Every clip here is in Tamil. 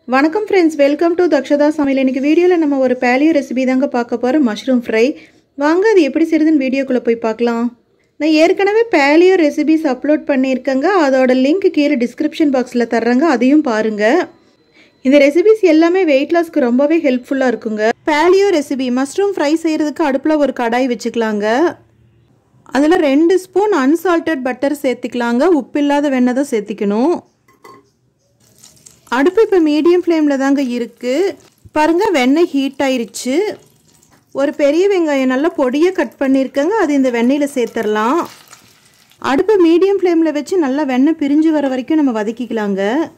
வணக்கம் ஃப்ரெண்ட்ஸ் வெல்கம் டு தக்ஷதா சமையல் இன்னைக்கு வீடியோவில் நம்ம ஒரு பேலியோ ரெசிபி தாங்க பார்க்க போகிறோம் மஷ்ரூம் ஃப்ரை வாங்க அது எப்படி செய்யுதுன்னு வீடியோக்குள்ளே போய் பார்க்கலாம் நான் ஏற்கனவே பேலியோ ரெசிபிஸ் அப்லோட் பண்ணியிருக்கேங்க அதோட லிங்க் கீழே டிஸ்கிரிப்ஷன் பாக்ஸில் தர்றேங்க அதையும் பாருங்கள் இந்த ரெசிபிஸ் எல்லாமே வெயிட் லாஸ்க்கு ரொம்பவே ஹெல்ப்ஃபுல்லாக இருக்குங்க பேலியோ ரெசிபி மஷ்ரூம் ஃப்ரை செய்கிறதுக்கு அடுப்பில் ஒரு கடாய் வச்சுக்கலாங்க அதில் ரெண்டு ஸ்பூன் அன்சால்டட் பட்டர் சேர்த்திக்கலாங்க உப்பு இல்லாத வெண்ணெய் தான் சேர்த்திக்கணும் அடுப்பு இப்போ மீடியம் ஃப்ளேமில் தாங்க இருக்குது பாருங்கள் வெண்ணெய் ஹீட் ஆயிருச்சு ஒரு பெரிய வெங்காயம் நல்லா பொடியாக கட் பண்ணியிருக்கேங்க அது இந்த வெண்ணெயில் சேர்த்துடலாம் அடுப்பு மீடியம் ஃப்ளேமில் வச்சு நல்லா வெண்ணெய் பிரிஞ்சு வர வரைக்கும் நம்ம வதக்கிக்கலாங்க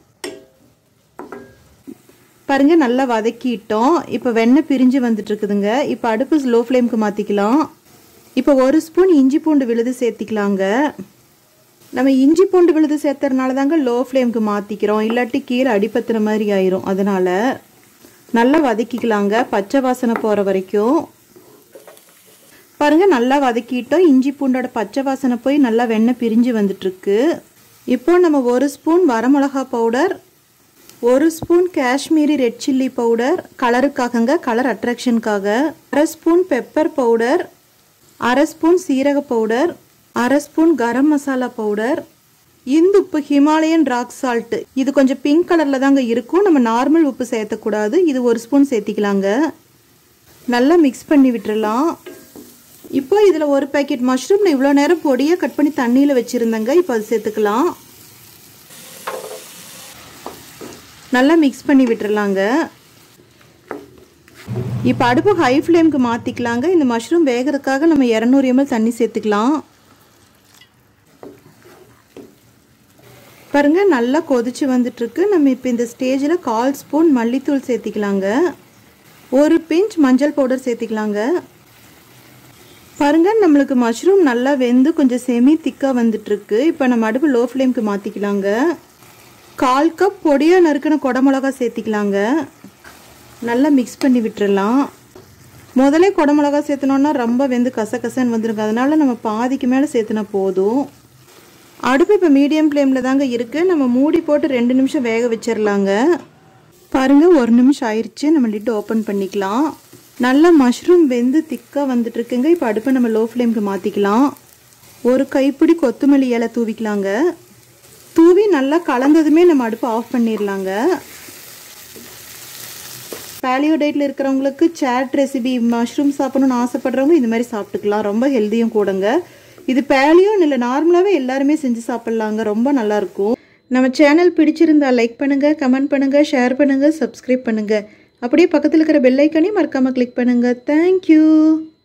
பாருங்கள் நல்லா வதக்கிட்டோம் இப்போ வெண்ணெய் பிரிஞ்சு வந்துட்டுருக்குதுங்க இப்போ அடுப்பு ஸ்லோ ஃப்ளேமுக்கு மாற்றிக்கலாம் இப்போ ஒரு ஸ்பூன் இஞ்சி பூண்டு விழுது சேர்த்திக்கலாங்க நம்ம இஞ்சி பூண்டு விழுது சேர்த்துறதுனால தாங்க லோ ஃப்ளேமுக்கு மாற்றிக்கிறோம் இல்லாட்டி கீழே அடிப்பத்துற மாதிரி ஆயிரும் அதனால் நல்லா வதக்கிக்கலாங்க பச்சை வாசனை போகிற வரைக்கும் பாருங்கள் நல்லா வதக்கிட்டோம் இஞ்சி பூண்டோட பச்சை வாசனை போய் நல்லா வெண்ணெய் பிரிஞ்சு வந்துட்டுருக்கு இப்போ நம்ம ஒரு ஸ்பூன் வரமிளகா பவுடர் ஒரு spoon Kashmiri red chilli powder கலருக்காகங்க கலர் அட்ராக்ஷனுக்காக அரை ஸ்பூன் பெப்பர் பவுடர் அரை ஸ்பூன் சீரக பவுடர் அரை ஸ்பூன் கரம் மசாலா பவுடர் இந்து உப்பு ஹிமாலயன் ராக் சால்ட்டு இது கொஞ்சம் பிங்க் கலரில் தாங்க இருக்கும் நம்ம நார்மல் உப்பு சேர்த்தக்கூடாது இது ஒரு ஸ்பூன் சேர்த்திக்கலாங்க நல்லா மிக்ஸ் பண்ணி விட்டுறலாம் இப்போ இதில் ஒரு பேக்கெட் மஷ்ரூம் இவ்வளோ நேரம் பொடியாக கட் பண்ணி தண்ணியில் வச்சுருந்தேங்க இப்போ அது சேர்த்துக்கலாம் நல்லா மிக்ஸ் பண்ணி விட்டுறலாங்க இப்போ அடுப்பு ஹை ஃப்ளேமுக்கு மாற்றிக்கலாங்க இந்த மஷ்ரூம் வேகிறதுக்காக நம்ம இரநூறு எம்எல் தண்ணி சேர்த்துக்கலாம் பாருங்க நல்லா கொதிச்சு வந்துட்டுருக்கு நம்ம இப்போ இந்த ஸ்டேஜில் கால் ஸ்பூன் மல்லித்தூள் சேர்த்திக்கலாங்க ஒரு பிஞ்ச் மஞ்சள் பவுடர் சேர்த்திக்கலாங்க பாருங்க நம்மளுக்கு மஷ்ரூம் நல்லா வெந்து கொஞ்சம் செமி திக்காக வந்துட்டுருக்கு இப்போ நம்ம அடுப்பு லோ ஃப்ளேமுக்கு மாற்றிக்கலாங்க கால் கப் பொடியாக நறுக்கின குடமிளகா சேர்த்திக்கலாங்க நல்லா மிக்ஸ் பண்ணி விட்டுறலாம் முதலே குடமிளகா சேர்த்தனோன்னா ரொம்ப வெந்து கசகசன்னு வந்துருங்க அதனால நம்ம பாதிக்கு மேலே சேர்த்துனா போதும் அடுப்பு இப்போ மீடியம் ஃப்ளேமில் தாங்க இருக்குது நம்ம மூடி போட்டு ரெண்டு நிமிஷம் வேக வச்சிடலாங்க பாருங்கள் ஒரு நிமிஷம் ஆயிடுச்சு நம்ம லிட்டு ஓப்பன் பண்ணிக்கலாம் நல்லா மஷ்ரூம் வெந்து திக்காக வந்துட்டுருக்குங்க இப்போ அடுப்பை நம்ம லோ ஃப்ளேமுக்கு மாற்றிக்கலாம் ஒரு கைப்பிடி கொத்தமல்லி இலை தூவிக்கலாங்க தூவி நல்லா கலந்ததுமே நம்ம அடுப்பை ஆஃப் பண்ணிடலாங்க பேலியோ டயட்டில் இருக்கிறவங்களுக்கு சேட் ரெசிபி மஷ்ரூம் சாப்பிடணும்னு ஆசைப்படுறவங்க இந்த மாதிரி சாப்பிட்டுக்கலாம் ரொம்ப ஹெல்த்தியும் கூடங்க இது பேலியோன்னு இல்லை நார்மலாகவே எல்லாருமே செஞ்சு சாப்பிட்லாங்க ரொம்ப நல்லாயிருக்கும் நம்ம சேனல் பிடிச்சிருந்தா லைக் பண்ணுங்கள் கமெண்ட் பண்ணுங்கள் ஷேர் பண்ணுங்கள் சப்ஸ்கிரைப் பண்ணுங்கள் அப்படியே பக்கத்தில் இருக்கிற பெல் ஐக்கனையும் மறக்காமல் கிளிக் பண்ணுங்கள் தேங்க்யூ